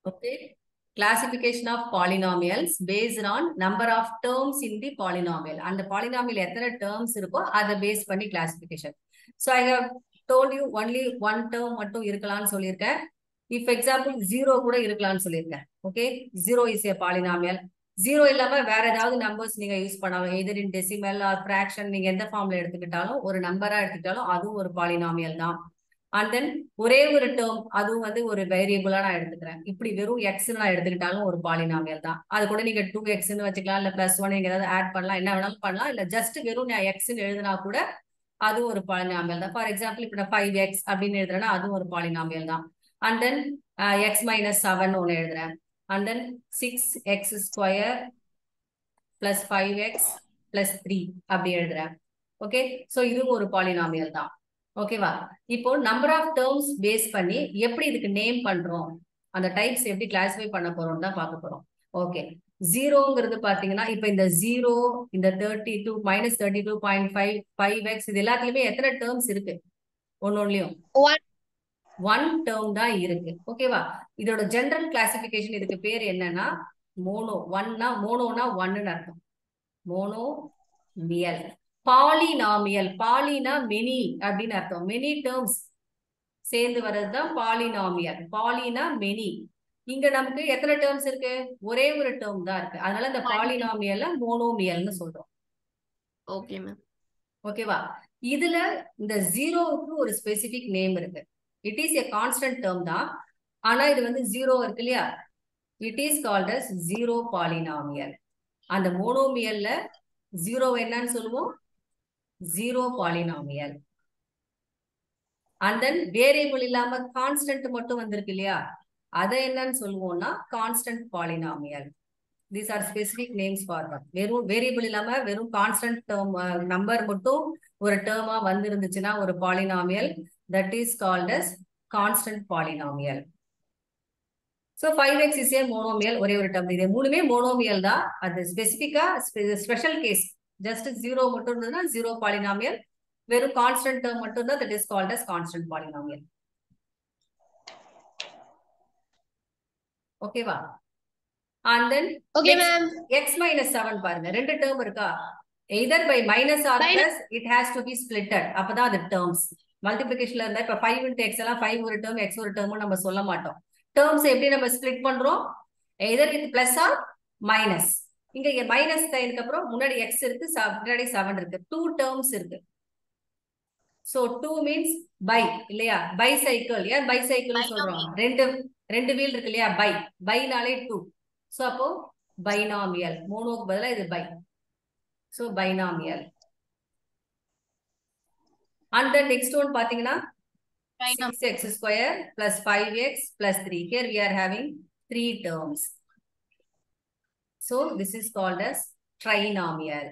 Okay. Classification of polynomials based on number of terms in the polynomial. அந்த polynomial எத்தனை terms இருக்கோ அதை base பண்ணி classification. So I have told you only one term மட்டும் இருக்கலாம்னு சொல்லியிருக்கேன். If example zero கூட இருக்கலாம்னு சொல்லியிருக்கேன். Okay. Zero is a polynomial. Zero இல்லாம வேற ஏதாவது நம்பர்ஸ் நீங்க யூஸ் பண்ணலாம் either in decimal or fraction நீங்க எந்த ஃபார்ம்ல எடுத்துக்கிட்டாலும் ஒரு நம்பரா எடுத்துக்கிட்டாலும் அதுவும் ஒரு பாலினாமியல் தான் அண்ட் தென் ஒரே ஒரு டேர்ம் அதுவும் வந்து ஒரு வேரியபிளா நான் எடுத்துக்கிறேன் இப்படி வெறும் எக்ஸ் நான் எடுத்துக்கிட்டாலும் ஒரு பாலினாமியல் தான் அது கூட நீங்க டூ எக்ஸ்னு வச்சுக்கலாம் இல்ல பிளஸ் ஒன் நீங்க ஏதாவது ஆட் பண்ணலாம் என்ன வேணாலும் பண்ணலாம் இல்ல ஜஸ்ட் வெறும் நான் எக்ஸ்னு எழுதினா கூட அதுவும் ஒரு பாலினாமியல் தான் ஃபார் எக்ஸாம்பிள் இப்ப நான் ஃபைவ் எக்ஸ் அப்படின்னு எழுதுறேன்னா அதுவும் ஒரு பாலினாமியல் தான் and then X minus seven ஒன்று எழுதுறேன் and then 6x square plus 5x plus 3 அப்படி எழுதுறேன் ஓகே சோ இதுவும் ஒரு பாலினாமியல் தான் ஓகேவா இப்போ நம்பர் ஆஃப் டேர்ம்ஸ் பேஸ் பண்ணி எப்படி இதுக்கு நேம் பண்றோம் அந்த டைப்ஸ் எப்படி கிளாசிஃபை பண்ண போறோம் தான் பார்க்க போறோம் ஓகே ஜீரோங்கிறது பாத்தீங்கன்னா இப்ப இந்த ஜீரோ இந்த thirty two minus thirty two point five five X இது எல்லாத்துலயுமே எத்தனை டேர்ம்ஸ் இருக்கு ஒன்னு ஒன்லயும் One. ஒன் டேர்ம் தான் இருக்கு ஓகேவா இதோட ஜெனரல் கிளாசிபிகேஷன் இதுக்கு பேர் என்னன்னா மோனோ ஒன்னா மோனோனா ஒன்னு அர்த்தம் மோனோ மியல் பாலினாமியல் பாலினா மெனி அப்படின்னு அர்த்தம் மெனி டேர்ம்ஸ் சேர்ந்து வர்றதுதான் பாலினாமியல் பாலினா மெனி இங்க நமக்கு எத்தனை டேர்ம்ஸ் இருக்கு ஒரே ஒரு டேர்ம் தான் இருக்கு அதனால இந்த பாலினாமியல்ல மோனோமியல்னு சொல்றோம் Okay, ma'am. ஓகேவா இதுல இந்த ஜீரோவுக்கு ஒரு ஸ்பெசிபிக் நேம் இருக்கு it is a constant term தான் ஆனா இது வந்து ஜீரோ இருக்கு இல்லையா it is called as zero polynomial அந்த மோனோமியல்ல ஜீரோ என்னன்னு சொல்லுவோம் zero polynomial and then variable இல்லாம கான்ஸ்டன்ட் மட்டும் வந்திருக்கு இல்லையா அதை என்னன்னு சொல்லுவோம்னா constant polynomial these are specific names for them வெறும் வேரியபிள் இல்லாம வெறும் கான்ஸ்டன்ட் டேர்ம் நம்பர் மட்டும் ஒரு டேர்மா வந்திருந்துச்சுன்னா ஒரு polynomial that is called as constant polynomial so five X is a monomial ஒரே ஒரு டேர்ம் இது மூணுமே மோனோமியல் தான் அது ஸ்பெசிஃபிக்கா ஸ்பெஷல் கேஸ் ஜஸ்ட் ஜீரோ மட்டும் இருந்ததுன்னா ஜீரோ பாலினாமியல் வெறும் கான்ஸ்டன்ட் டேர்ம் மட்டும் தான் that is called as constant polynomial ஓகேவா and then Okay, Next. ma'am. X minus seven பாருங்க ரெண்டு டேர்ம் இருக்கா either by minus or Minus- plus it has to be splitted அப்பதான் அது டேர்ம்ஸ் மல்டிபிளிகேஷன்ல இருந்தா இப்ப ஃபைவ் இன்ட் எக்ஸ் எல்லாம் ஃபைவ் ஒரு டேர்ம் எக்ஸ் ஒரு டேர்ம் நம்ம சொல்ல மாட்டோம் டேர்ம்ஸ் எப்படி நம்ம ஸ்பிளிட் பண்றோம் either with plus or minus இங்க மைனஸ் சைனுக்கு அப்புறம் முன்னாடி எக்ஸ் இருக்கு ச- முன்னாடி செவன் இருக்கு டூ டேர்ம்ஸ் இருக்கு சோ டூ மீன்ஸ் பை இல்லையா பை சைக்கிள் ஏன் பை சைக்கிள் சொல்றோம் ரெண்டு ரெண்டு வீல் இருக்கு இல்லையா பை பைனாலே டூ சோ அப்போ பைனாமியல் மோனோக்கு பதிலா இது bi so binomial and then next one பாத்தீங்கன்னா Binomial. 6x square plus 5x plus 3. Here we are having three terms. So this is called as trinomial.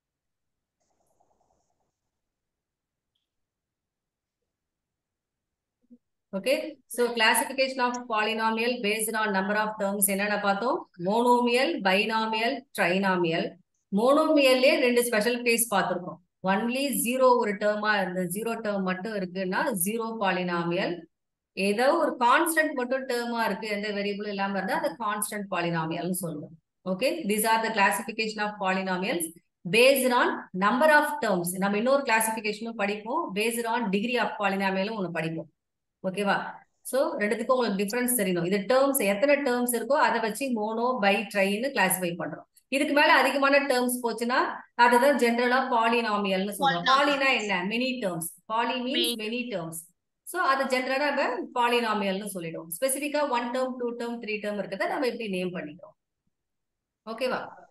Okay, so classification of polynomial based on number of terms என்னென்ன பார்த்தோம் monomial, binomial, trinomial. monomialலே ரெண்டு special case பார்த்திருக்கோம் only zero ஒரு டேர்மா இருந்த zero term மட்டும் இருக்குன்னா ஜீரோ பாலினாமியல் ஏதோ ஒரு கான்ஸ்டன்ட் மட்டும் டேர்மா இருக்கு எந்த வேரியபிளும் இல்லாம இருந்தா அது கான்ஸ்டன்ட் பாலினாமியல்னு சொல்லுவோம் okay these are the classification of polynomials based on number of terms நம்ம இன்னொரு கிளாசிபிகேஷனும் படிப்போம் பேஸ்ட் ஆன் டிகிரி ஆஃப் பாலினாமியலும் ஒன்று படிப்போம் ஓகேவா சோ ரெண்டுத்துக்கும் உங்களுக்கு டிஃபரன்ஸ் தெரியணும் இது டேர்ம்ஸ் எத்தனை டேர்ம்ஸ் இருக்கோ அதை வச்சு மோனோ பை ட்ரைன்னு கிளாசிஃபை பண்றோம் இதுக்கு மேல அதிகமான டேர்ம்ஸ் போச்சுன்னா அதுதான் ஜென்ரலா பாலினாமியல்னு சொல்றோம் பாலினா என்ன many terms poly means many terms so அது ஜென்ரலா நம்ம பாலினாமியல்னு சொல்லிடுவோம் ஸ்பெசிபிக்கா one term two term three term இருக்கிறத நம்ம இப்படி நேம் பண்ணிக்கிறோம் ஓகேவா